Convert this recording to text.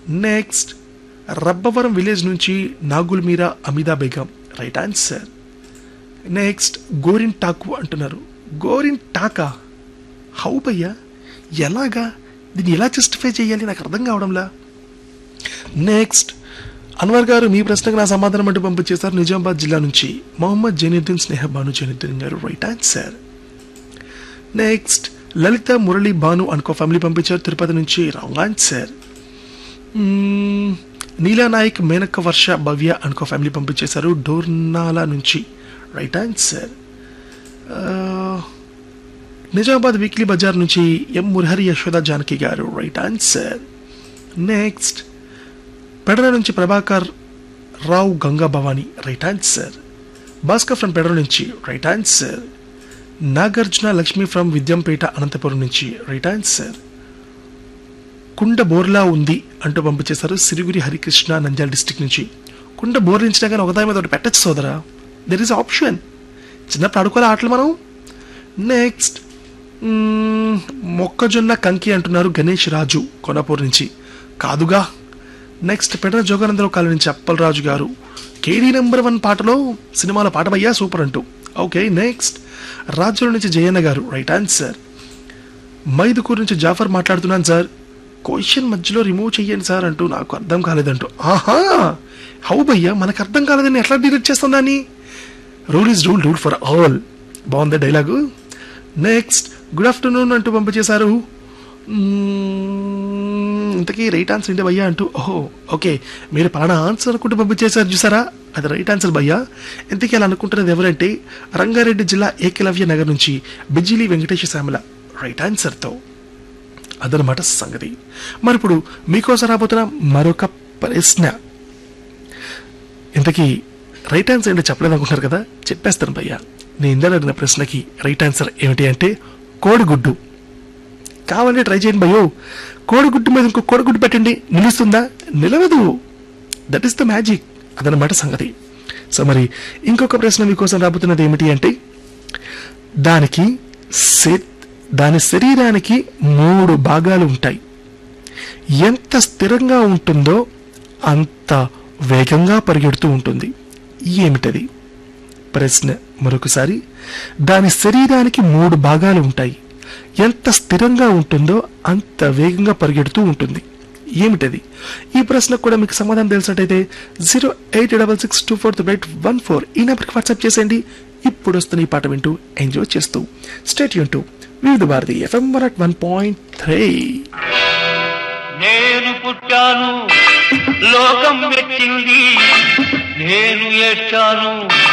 next Rabbavaram village నుంచి Nagul Meera Amida Begum right answer next గోరిన్ టాకు అంటున్నారు గోరిన్ టాకా హౌ భయ్యా ఎలాగా దీన్ని ఎలా జస్టిఫై చేయాలి నాకు అర్థం కావడంలా నెక్స్ట్ అన్వర్ గారు మీ ప్రశ్నకు నా సమాధానం అంటూ పంపించేశారు నిజామాబాద్ జిల్లా నుంచి మొహమ్మద్ జైనుద్దీన్ స్నేహ Bhanu Jainuddin garu right answer next Lalitha Murali Bhanu అనుకో ఫ్యామిలీ పంపించారు తిరుపతి నుంచి రాంగ్ ఆన్సర్ మ్మ్, నీలా నాయక్ మేనక్క వర్ష భవ్య అనుకో ఫ్యామిలీ పంపించేశారు డోర్నాల నుంచి right answer Nizamabad weekly bazaar నుంచి ఎం మురహరి యశోద జానకి గారు రైట్ ఆన్సర్ నెక్స్ట్ పెడర నుంచి Prabhakar Rao Ganga Bhavani right answer Bhaskar from Pedara నుంచి right answer Nagarjuna Lakshmi from Vidyampeta Anantapuram నుంచి రైట్ ఆన్సర్ కుండ బోర్లా ఉంది అంటూ పంపించేశారు సిరిగురి హరికృష్ణ నంద్యాల డిస్టిక్ నుంచి కుండ బోర్లించినా కానీ ఒకదాని మీద ఒకటి పెట్టచ్చు సోదరా దెర్ ఇస్ ఆప్షన్ చిన్నప్పుడు ఆడుకోలే ఆటలు మనం నెక్స్ట్ మ్మ్, మొక్కజొన్న కంకి అంటున్నారు గణేష్ రాజు కొనపూర్ నుంచి కాదుగా నెక్స్ట్ పెడన జోగానందరావు కాలనీ నుంచి అప్పలరాజు గారు కేడీ నెంబర్ వన్ పాటలో సినిమాలో పాట భయ్యా సూపర్ అంటూ ఓకే నెక్స్ట్ రాజుల నుంచి జయన్న గారు రైట్ ఆన్సర్ మైదుకూరు నుంచి జాఫర్ మాట్లాడుతున్నాను సార్ క్వశ్చన్ మధ్యలో రిమూవ్ చెయ్యండి సార్ అంటూ నాకు అర్థం కాలేదంటూ ఆహా హౌ భయ్యా మనకు అర్థం కాలేదని ఎట్లా డిలీట్ చేస్తాం దాన్ని rule is rule rule for all బాగుంది డైలాగు నెక్స్ట్ గుడ్ ఆఫ్టర్నూన్ అంటూ పంపించేశారు మ్మ్, ఇంతకీ రైట్ ఆన్సర్ ఏంటి భయ్యా అంటూ ఓహో ఓకే మీరు పలానా ఆన్సర్ అనుకుంటూ పంపించేశారు చూసారా అది రైట్ ఆన్సర్ భయ్యా ఇంతకీ అలా అనుకుంటున్నది ఎవరంటే రంగారెడ్డి జిల్లా ఏకలవ్య నగర్ నుంచి బిజిలి వెంకటేశ్వర శ్యామల రైట్ ఆన్సర్తో అదనమాట సంగతి మరి ఇప్పుడు మీకోసం రాబోతున్న మరొక ప్రశ్న ఇంతకీ రైట్ ఆన్సర్ ఏంటో చెప్పలేదు అనుకుంటున్నారు కదా చెప్పేస్తాను భయ్యా నేను ఇందాక అడిగిన ప్రశ్నకి రైట్ ఆన్సర్ ఏమిటి అంటే కోడిగుడ్డు కావాలంటే ట్రై చేయండి భయ్యో కోడిగుడ్డు మీద ఇంకో కోడిగుడ్డు పెట్టండి నిలుస్తుందా నిలవదు దట్ ఈస్ ద మ్యాజిక్ అదనమాట సంగతి సో మరి ఇంకొక ప్రశ్న మీకోసం రాబోతున్నది ఏమిటి అంటే దానికి శ- దాని శరీరానికి మూడు భాగాలు ఉంటాయి ఎంత స్థిరంగా ఉంటుందో అంత వేగంగా పరిగెడుతూ ఉంటుంది ఏమిటది ప్రశ్న మరొకసారి దాని శరీరానికి మూడు భాగాలు ఉంటాయి ఎంత స్థిరంగా ఉంటుందో అంత వేగంగా పరిగెడుతూ ఉంటుంది ఏమిటది ఈ ప్రశ్నకు కూడా మీకు సమాధానం తెలిసినట్టయితే zero eight double six two four eight one four ఈ నెంబర్కి వాట్సాప్ చేసేయండి ఇప్పుడు వస్తున్న ఈ పాట వింటూ ఎంజాయ్ చేస్తూ స్టేట్ యూన్ Vividh Bharati FM one at one point three నేను పుట్టాను లోకం మెచ్చింది నేను ఏడ్చాను